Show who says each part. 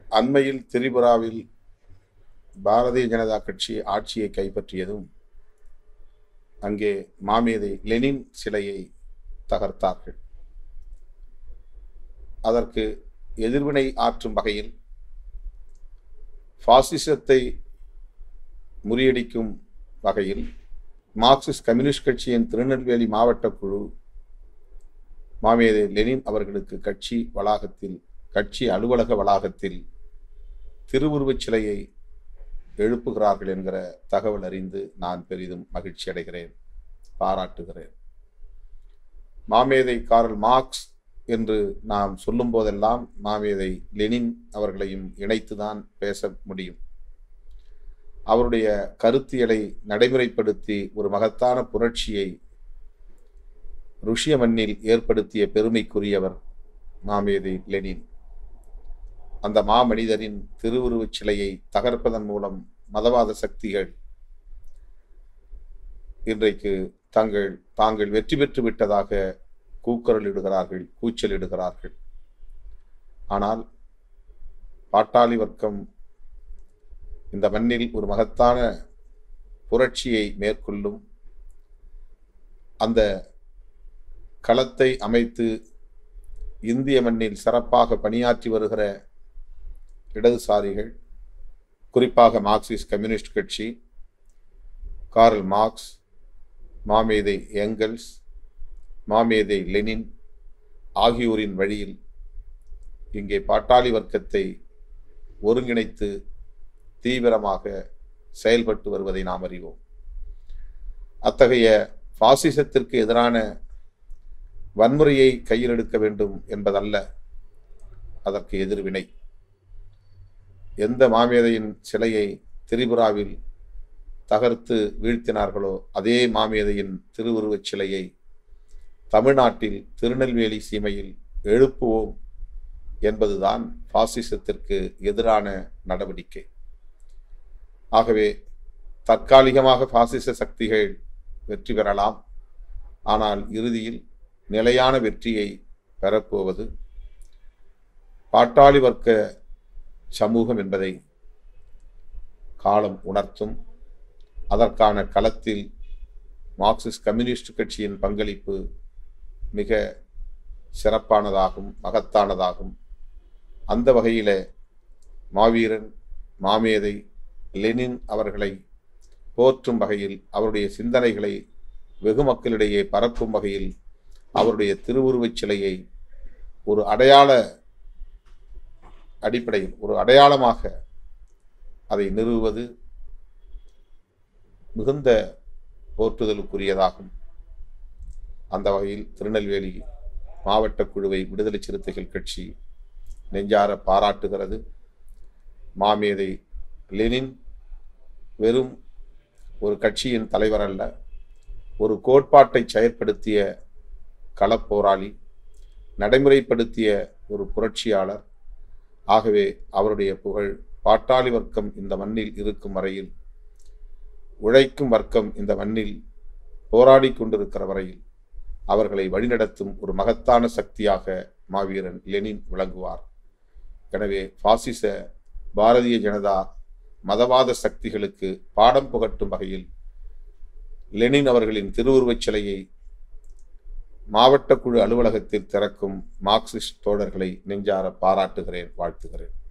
Speaker 1: அண்மையில் திரிபுராவில் பாரதிய ஜனதா கட்சி ஆட்சியை கைப்பற்றியதும் அங்கே மாமேதை லெனின் சிலையை தகர்த்தார்கள் அதற்கு எதிர்வினை ஆற்றும் வகையில் பாசிசத்தை முறியடிக்கும் வகையில் மார்க்சிஸ்ட் கம்யூனிஸ்ட் கட்சியின் திருநெல்வேலி மாவட்ட குழு மாமேதை லெனின் அவர்களுக்கு கட்சி வளாகத்தில் கட்சி அலுவலக வளாகத்தில் திருவுருவச் சிலையை எழுப்புகிறார்கள் என்கிற தகவல் அறிந்து நான் பெரிதும் மகிழ்ச்சி அடைகிறேன் பாராட்டுகிறேன் மாமேதை காரல் மார்க்ஸ் என்று நாம் சொல்லும் போதெல்லாம் மாமேதை லெனின் அவர்களையும் இணைத்துதான் பேச முடியும் அவருடைய கருத்தியலை நடைமுறைப்படுத்தி ஒரு மகத்தான புரட்சியை ருஷ்ய மண்ணில் ஏற்படுத்திய பெருமைக்குரியவர் மாமேதை லெனின் அந்த மாமனிதரின் திருவுருவச் சிலையை தகர்ப்பதன் மூலம் மதவாத சக்திகள் இன்றைக்கு தங்கள் தாங்கள் வெற்றி பெற்று விட்டதாக கூக்குரலிடுகிறார்கள் கூச்சலிடுகிறார்கள் ஆனால் பாட்டாளி வர்க்கம் இந்த மண்ணில் ஒரு மகத்தான புரட்சியை மேற்கொள்ளும் அந்த களத்தை அமைத்து இந்திய மண்ணில் சிறப்பாக பணியாற்றி வருகிற இடதுசாரிகள் குறிப்பாக மார்க்சிஸ்ட் கம்யூனிஸ்ட் கட்சி கார்ல் மார்க்ஸ் மாமேதை எங்கல்ஸ் மாமேதை லெனின் ஆகியோரின் வழியில் இங்கே பாட்டாளி வர்க்கத்தை ஒருங்கிணைத்து தீவிரமாக செயல்பட்டு வருவதை நாம் அறிவோம் அத்தகைய பாசிசத்திற்கு எதிரான வன்முறையை கையில் எடுக்க வேண்டும் என்பதல்ல அதற்கு எதிர்வினை எந்த மாமேதையின் சிலையை திரிபுராவில் தகர்த்து வீழ்த்தினார்களோ அதே மாமேதையின் திருவுருவச் சிலையை தமிழ்நாட்டில் திருநெல்வேலி சீமையில் எழுப்புவோம் என்பதுதான் பாசிசத்திற்கு எதிரான நடவடிக்கை ஆகவே தற்காலிகமாக பாசிச சக்திகள் வெற்றி பெறலாம் ஆனால் இறுதியில் நிலையான வெற்றியை பெறப்போவது பாட்டாளி வர்க்க சமூகம் என்பதை காலம் உணர்த்தும் அதற்கான களத்தில் மார்க்சிஸ்ட் கம்யூனிஸ்ட் கட்சியின் பங்களிப்பு மிக சிறப்பானதாகும் மகத்தானதாகும் அந்த வகையில மாவீரன் மாமேதை லெனின் அவர்களை போற்றும் வகையில் அவருடைய சிந்தனைகளை வெகு மக்களிடையே பரப்பும் வகையில் அவருடைய திருவுருவச் சிலையை ஒரு அடையாள அடிப்படையில் ஒரு அடையாளமாக அதை நிறுவுவது மிகுந்த போற்றுதலுக்குரியதாகும் அந்த வகையில் திருநெல்வேலி மாவட்ட குழுவை விடுதலை சிறுத்தைகள் கட்சி நெஞ்சார பாராட்டுகிறது மாமேதை லெனின் வெறும் ஒரு கட்சியின் தலைவர் அல்ல ஒரு கோட்பாட்டை செயற்படுத்திய களப்போராளி நடைமுறைப்படுத்திய ஒரு புரட்சியாளர் ஆகவே அவருடைய புகழ் பாட்டாளி வர்க்கம் இந்த மண்ணில் இருக்கும் வரையில் உழைக்கும் வர்க்கம் இந்த மண்ணில் போராடி கொண்டிருக்கிற வரையில் அவர்களை வழிநடத்தும் ஒரு மகத்தான சக்தியாக மாவீரன் லெனின் விளங்குவார் எனவே பாசிச பாரதிய ஜனதா மதவாத சக்திகளுக்கு பாடம் புகட்டும் வகையில் லெனின் அவர்களின் திருவுருவச் சிலையை மாவட்ட குழு அலுவலகத்தில் திறக்கும் மார்க்சிஸ்ட் தோழர்களை நெஞ்சார பாராட்டுகிறேன் வாழ்த்துகிறேன்